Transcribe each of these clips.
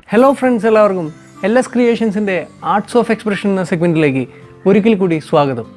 Hello friends എല്ലാവർക്കും L S ക്രിയേഷൻസിൻ്റെ arts of expression എന്ന സെഗ്മെൻറ്റിലേക്ക് ഒരിക്കൽ കൂടി സ്വാഗതം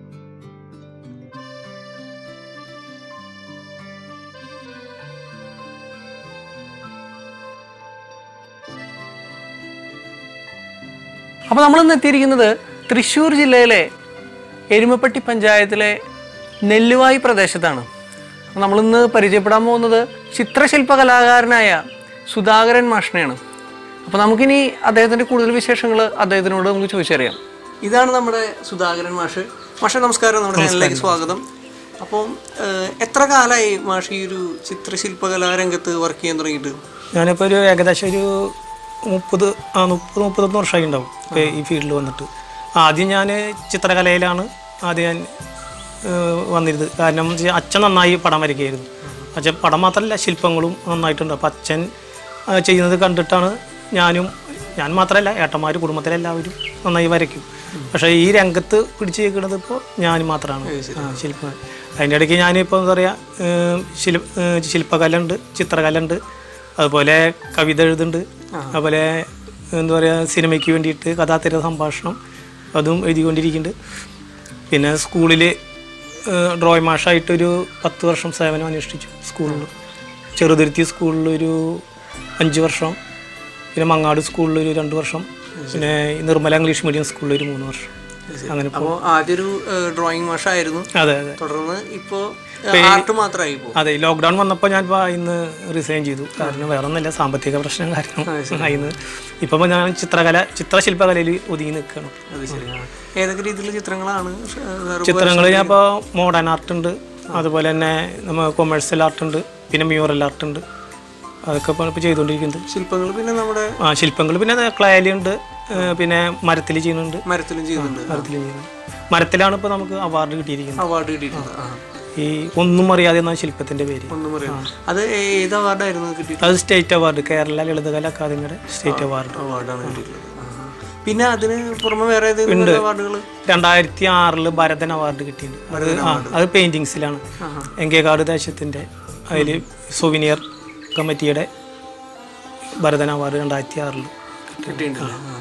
അപ്പോൾ നമ്മളിന്ന് എത്തിയിരിക്കുന്നത് തൃശ്ശൂർ ജില്ലയിലെ എരുമപ്പെട്ടി പഞ്ചായത്തിലെ നെല്ലുവായി പ്രദേശത്താണ് അപ്പോൾ നമ്മളിന്ന് പരിചയപ്പെടാൻ പോകുന്നത് ചിത്രശില്പ കലാകാരനായ സുധാകരൻ മാഷിനെയാണ് അപ്പോൾ നമുക്കിനി അദ്ദേഹത്തിൻ്റെ കൂടുതൽ വിശേഷങ്ങൾ അദ്ദേഹത്തിനോട് നമുക്ക് ചോദിച്ചറിയാം ഇതാണ് നമ്മുടെ സുധാകരൻ മാഷ് മാഷ നമസ്കാരം നമ്മുടെ ചാനലിലേക്ക് സ്വാഗതം അപ്പം ഏഹ്, എത്ര കാലമായി മാഷ് ഈ ഒരു ചിത്രശില്പകലാ രംഗത്ത് വർക്ക് ചെയ്യാൻ തുടങ്ങിയിട്ട് ഞാനിപ്പോൾ ഒരു ഏകദേശം ഒരു മുപ്പത് ആ മുപ്പത് മുപ്പത്തൊന്ന് വർഷമായി ഉണ്ടാവും ഇപ്പൊ ഈ ഫീൽഡിൽ വന്നിട്ട് ആദ്യം ഞാൻ ചിത്രകലയിലാണ് ആദ്യം ഞാൻ ഏഹ്, വന്നിരുന്നത് കാരണം എന്ന് വെച്ചാൽ അച്ഛൻ നന്നായി പടം വരയ്ക്കുകയായിരുന്നു അച്ഛൻ പടം മാത്രമല്ല ശില്പങ്ങളും നന്നായിട്ടുണ്ട് അപ്പം അച്ഛൻ ആ, ചെയ്യുന്നത് കണ്ടിട്ടാണ് ഞാനും ഞാൻ മാത്രമല്ല ഏട്ടന്മാർ കുടുംബത്തിലെ എല്ലാവരും നന്നായി വരയ്ക്കും പക്ഷേ ഈ രംഗത്ത് പിടിച്ചു നിൽക്കുന്നത് ഇപ്പോൾ ഞാൻ മാത്രമാണ് ആ, ശില്പം അതിൻ്റെ ഇടയ്ക്ക് ഞാനിപ്പോൾ എന്താ പറയുക ശില്പ ഏഹ്, ശില്പകല ഉണ്ട് ചിത്രകല ഉണ്ട് അതുപോലെ കവിത എഴുതുന്നുണ്ട് അതുപോലെ എന്താ പറയുക സിനിമയ്ക്ക് വേണ്ടിയിട്ട് കഥാതിര സംഭാഷണം അതും എഴുതിക്കൊണ്ടിരിക്കുന്നുണ്ട് പിന്നെ സ്കൂളിൽ ഡ്രോയിങ് മാഷായിട്ടൊരു പത്ത് വർഷം സേവനം അനുഷ്ഠിച്ചു സ്കൂളിൽ ചെറുതുരുത്തി സ്കൂളിൽ ഒരു അഞ്ച് വർഷം പിന്നെ മങ്ങാട് സ്കൂളിൽ ഒരു രണ്ട് വർഷം പിന്നെ നിർമ്മല ഇംഗ്ലീഷ് മീഡിയം സ്കൂളിൽ ഒരു മൂന്ന് വർഷം അങ്ങനെ പോ- അപ്പോൾ ആദ്യൊരു ഡ്രോയിങ് മാഷായിരുന്നു അതെ അതെ തുടർന്ന് ഇപ്പോൾ ആർട്ട് മാത്രമായി ഇപ്പോൾ അതെ ഈ ലോക്ക്ഡൗൺ വന്നപ്പോൾ ഞാൻ ഇപ്പോൾ ഇന്ന് റിസൈൻ ചെയ്തു കാരണം വേറെ ഒന്നുമില്ല സാമ്പത്തിക പ്രശ്നം കാരണം അതിന്ന് ഇപ്പം ഞാൻ ചിത്രകല ചിത്രശില്പകലയിൽ ഒതുങ്ങി നിൽക്കുകയാണ് അത് ശരി ഏതൊക്കെ രീതിയിലുള്ള ചിത്രങ്ങളാണ് സാറ് ചിത്രങ്ങൾ ഞാൻ ഇപ്പോൾ മോഡേൺ ആർട്ട് ഉണ്ട് അതുപോലെ തന്നെ നമ്മൾ കൊമേഴ്സ്യൽ ആർട്ട് ഉണ്ട് പിന്നെ മ്യൂറൽ ആർട്ട് ഉണ്ട് അതൊക്കെ ഇപ്പോൾ ഇപ്പോൾ ചെയ്തുകൊണ്ടിരിക്കുന്നത് ശില്പങ്ങൾ പിന്നെ നമ്മുടെ ആ ശില്പങ്ങൾ പിന്നെ ക്ലയലുണ്ട് പിന്നെ മരത്തിൽ ചെയ്യുന്നുണ്ട് മരത്തിലും ചെയ്യുന്നുണ്ട് മരത്തിൽ ചെയ്യുന്നുണ്ട് മരത്തിലാണ് ഇപ്പോൾ നമുക്ക് അവാർഡ് കിട്ടിയിരിക്കുന്നത് അവാർഡ് കിട്ടിയിട്ടുണ്ട് ആ. ഈ ഒന്നും അറിയാതെ എന്നാണ് ശില്പത്തിൻ്റെ പേര് ഒന്നും പറയാം അത് ഏത് അവാർഡായിരുന്നു കിട്ടിയിട്ട് അത് സ്റ്റേറ്റ് അവാർഡ് കേരള ലളിതകല അക്കാദമിയുടെ സ്റ്റേറ്റ് അവാർഡ് അവാർഡാണ് കിട്ടിയിട്ടുള്ളത് ആ. പിന്നെ അതിന് പുറമെ വേറെ ഏതെങ്കിലും അവാർഡുകൾ രണ്ടായിരത്തി ആറില് ഭരതൻ അവാർഡ് കിട്ടിയിട്ടുണ്ട് അത് ആ അത് പെയിന്റിങ്സിലാണ് എങ്കേകാട് ദേശത്തിന്റെ അതിൽ സൊവിനിയർ കമ്മിറ്റിയുടെ ഭരതൻ അവാർഡ് രണ്ടായിരത്തി ആറിൽ കിട്ടിയിട്ടുണ്ട് ആ.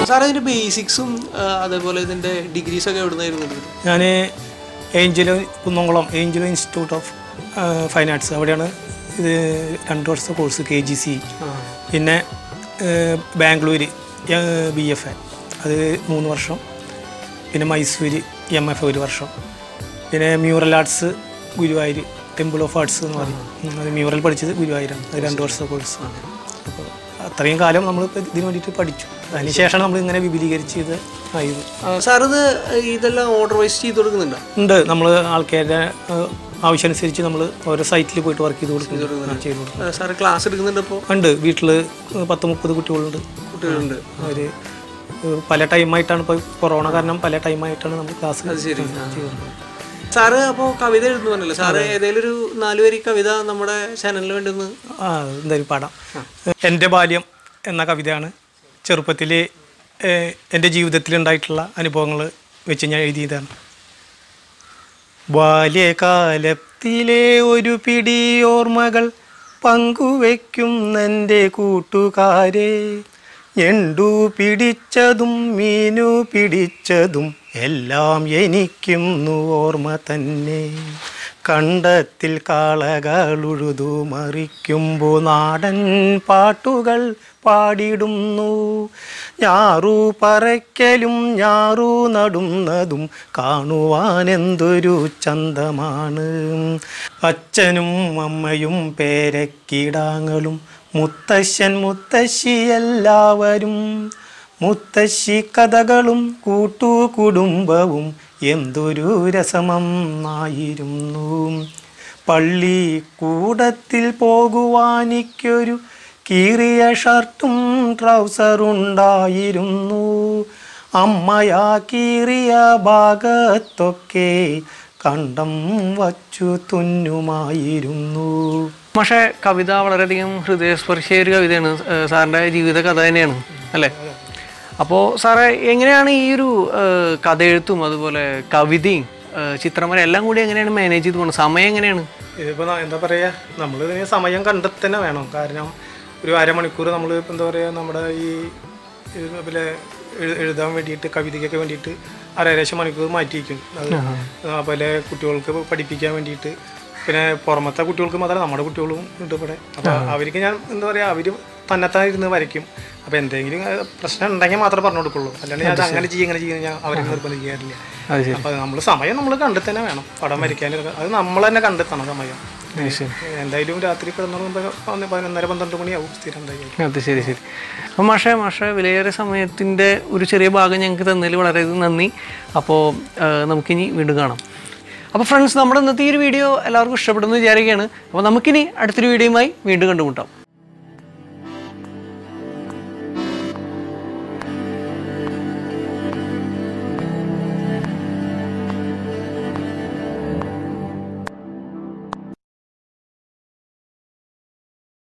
സാർ ഇതിന്റെ ബേസിക്സും അതേപോലെ ഇതിന്റെ ഡിഗ്രീസ് ഒക്കെ എവിടെ നിന്നായിരുന്നു ഞാൻ Angelo Kunnamkulam Angelo institute of fine arts അവിടെയാണ് ഇത് രണ്ട് വർഷത്തെ കോഴ്സ് കെ ജി സി പിന്നെ ബാംഗ്ലൂർ ബി എഫ് എ അത് മൂന്ന് വർഷം പിന്നെ മൈസൂർ എം എഫ് ഒരു വർഷം പിന്നെ mural arts Guruvayur temple of arts എന്ന് പറയും ഉം, അത് മ്യൂറൽ പഠിച്ചത് ഗുരുവായൂരാണ് അത് രണ്ട് വർഷത്തെ കോഴ്സ് അപ്പോൾ അത്രയും കാലം നമ്മൾ ഇതിന് വേണ്ടിയിട്ട് പഠിച്ചു അതിനുശേഷമാണ് നമ്മൾ ഇങ്ങനെ വിപുലീകരിച്ച് ഇത് ആയത് സാർ ഇത് ഇതെല്ലാം ഓർഡർ വൈസ് ചെയ്ത് കൊടുക്കുന്നുണ്ടോ ഉണ്ട് നമ്മൾ ആൾക്കാരുടെ ഏഹ്, ആവശ്യമനുസരിച്ച് നമ്മൾ ഓരോ സൈറ്റിൽ പോയിട്ട് വർക്ക് ചെയ്ത് കൊടുക്കും ആ, ചെയ്ത് കൊടുക്കും സാറ് ക്ലാസ് എടുക്കുന്നുണ്ട് ഇപ്പോൾ ഉണ്ട് വീട്ടിൽ പത്ത് മുപ്പത് കുട്ടികളുണ്ട് കുട്ടികളുണ്ട് അവർ പല ടൈമായിട്ടാണ് ഇപ്പോൾ കൊറോണ കാരണം പല ടൈമായിട്ടാണ് നമ്മൾ ക്ലാസ് ശരി സാറ് അപ്പോൾ കവിത എഴുതുന്നു പറഞ്ഞല്ലോ സാറ് ഏതെങ്കിലും ഒരു നാല് വരി കവിത നമ്മുടെ ചാനലിന് വേണ്ടി ഒന്ന് ആ എന്തായാലും പാടാം എൻ്റെ ബാല്യം എന്ന കവിതയാണ് ചെറുപ്പത്തിൽ എൻ്റെ ജീവിതത്തിലുണ്ടായിട്ടുള്ള അനുഭവങ്ങൾ വെച്ച് ഞാൻ എഴുതിയതാണ് ബാല്യകാലത്തിലെ ഒരു പിടി ഓർമ്മകൾ പങ്കുവെക്കും എൻ്റെ കൂട്ടുകാരെ ഞണ്ടു പിടിച്ചതും മീനു പിടിച്ചതും എല്ലാം എനിക്കും ഓർമ്മ തന്നെ കണ്ടത്തിൽ കാളകളുഴുതു മറിക്കുമ്പോൾ നാടൻ പാട്ടുകൾ പാടിടുന്നു ഞാറു പറയ്ക്കലും ഞാറു നടുന്നതും കാണുവാനെന്തൊരു ചന്തമാണ് അച്ഛനും അമ്മയും പേരക്കിടാങ്ങളും മുത്തശ്ശൻ മുത്തശ്ശി എല്ലാവരും മുത്തശ്ശി കഥകളും കൂട്ടുകുടുംബവും എന്തൊരു രസമെന്നായിരുന്നു പള്ളി കൂടത്തിൽ പോകുവാനിക്കൊരു കീറിയ ഷർട്ടും ട്രൗസറുണ്ടായിരുന്നു അമ്മയാ കീറിയ ഭാഗത്തൊക്കെ കണ്ടം വച്ചു തുന്നുമായിരുന്നു പക്ഷേ കവിത വളരെയധികം ഹൃദയസ്പർശിയായ ഒരു കവിതയാണ് ഏഹ് സാറിൻ്റെ ജീവിത കഥ തന്നെയാണ് അല്ലേ അപ്പോൾ സാറേ എങ്ങനെയാണ് ഈ ഒരു ഏഹ് കഥ എഴുത്തും അതുപോലെ കവിതയും ഏഹ് ചിത്രമര എല്ലാം കൂടി എങ്ങനെയാണ് മാനേജ് ചെയ്ത് പോകുന്നത് സമയം എങ്ങനെയാണ് ഇതിപ്പോൾ എന്താ പറയുക നമ്മൾ ഇതിന് സമയം കണ്ടെത്തി തന്നെ വേണം കാരണം ഒരു അരമണിക്കൂർ നമ്മൾ ഇപ്പം എന്താ പറയുക നമ്മുടെ ഈ ഇത് പിന്നെ എഴു- എഴുതാൻ വേണ്ടിയിട്ട് കവിതയ്ക്കൊക്കെ വേണ്ടിയിട്ട് അരേശം മണിക്കൂർ മാറ്റി വയ്ക്കും അത് അതുപോലെ കുട്ടികൾക്ക് പഠിപ്പിക്കാൻ വേണ്ടിയിട്ട് പിന്നെ പുറമത്തെ കുട്ടികൾക്ക് മാത്രമല്ല നമ്മുടെ കുട്ടികളും ഉണ്ട് ഇവിടെ അപ്പോൾ അവർക്ക് ഞാൻ എന്താ പറയുക അവർ തന്നെത്താൻ ഇരുന്ന് വരയ്ക്കും അപ്പോൾ എന്തെങ്കിലും ഏഹ്, പ്രശ്നം ഉണ്ടെങ്കിൽ മാത്രമേ പറഞ്ഞു കൊടുക്കുള്ളൂ അല്ലാണ്ട് ഞാൻ അത് അങ്ങനെ ചെയ്യും ഇങ്ങനെ ചെയ്യും ഞാൻ അവരെ നിർബന്ധിക്കാറില്ല അത് ശരി അപ്പോൾ നമ്മൾ സമയം നമ്മൾ കണ്ടെത്തി തന്നെ വേണം പടം വരയ്ക്കാൻ അത് നമ്മൾ തന്നെ കണ്ടെത്തണം സമയം അത് ശരി എന്തായാലും രാത്രി കിടന്നുറങ്ങുമ്പോൾ പതിനൊന്നര പന്ത്രണ്ട് മണിയാവും സ്ഥിരം എന്തായാലും അത് ശരി ശരി അപ്പം മാഷേ മാഷേ വിലയേറിയ സമയത്തിൻ്റെ ഒരു ചെറിയ ഭാഗം ഞങ്ങൾക്ക് തന്നതിൽ വളരെയധികം നന്ദി അപ്പോൾ നമുക്കിനി വീണ്ടും കാണാം അപ്പോൾ ഫ്രണ്ട്സ് നമ്മുടെ ഇന്നത്തെ ഈ ഒരു വീഡിയോ എല്ലാവർക്കും ഇഷ്ടപ്പെടുന്നു വിചാരിക്കുകയാണ് അപ്പോൾ നമുക്കിനി അടുത്തൊരു വീഡിയോയുമായി വീണ്ടും കണ്ടുമുട്ടാം